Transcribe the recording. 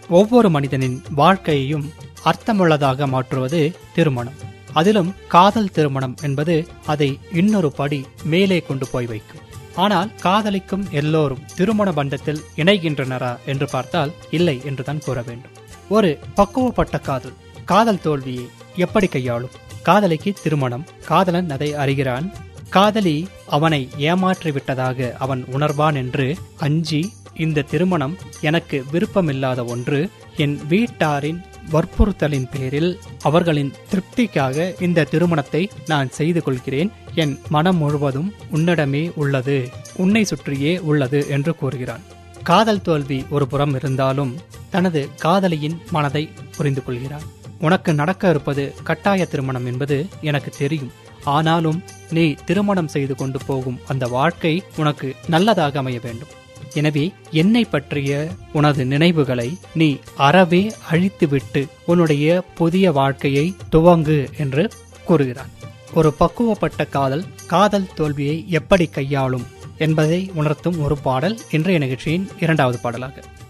ஒவ்வொரு மனிதனின் வாழ்க்கையையும் அர்த்தமுள்ளதாக மாற்றுவது திருமணம் அதிலும் காதல் திருமணம் என்பது அதை இன்னொரு படி மேலே கொண்டு போய் வைக்கும் ஆனால் காதலிக்கும் எல்லோரும் திருமண பந்தத்தில் இணைகின்றனரா என்று பார்த்தால் இல்லை என்றுதான் கூற வேண்டும் ஒரு பக்குவப்பட்ட காதல் காதல் தோல்வியை எப்படி கையாளும் காதலிக்கு திருமணம் காதலன் அதை அறிகிறான் காதலி அவனை ஏமாற்றி விட்டதாக அவன் உணர்வான் என்று அஞ்சி இந்த திருமணம் எனக்கு விருப்பமில்லாத ஒன்று என் வீட்டாரின் வற்புறுத்தலின் பேரில் அவர்களின் திருப்திக்காக இந்த திருமணத்தை நான் செய்து கொள்கிறேன் என் மனம் முழுவதும் உன்னிடமே உள்ளது உன்னை சுற்றியே உள்ளது என்று கூறுகிறான் காதல் தோல்வி ஒரு புறம் இருந்தாலும் தனது காதலியின் மனதை புரிந்து கொள்கிறான் உனக்கு நடக்க இருப்பது கட்டாய திருமணம் என்பது எனக்கு தெரியும் ஆனாலும் நீ திருமணம் செய்து கொண்டு போகும் அந்த வாழ்க்கை உனக்கு நல்லதாக அமைய வேண்டும் எனவே என்னை பற்றிய உனது நினைவுகளை நீ அறவே அழித்துவிட்டு உன்னுடைய புதிய வாழ்க்கையை துவங்கு என்று கூறுகிறான் ஒரு பக்குவப்பட்ட காதல் காதல் தோல்வியை எப்படி கையாளும் என்பதை உணர்த்தும் ஒரு பாடல் இன்றைய நிகழ்ச்சியின் இரண்டாவது பாடலாக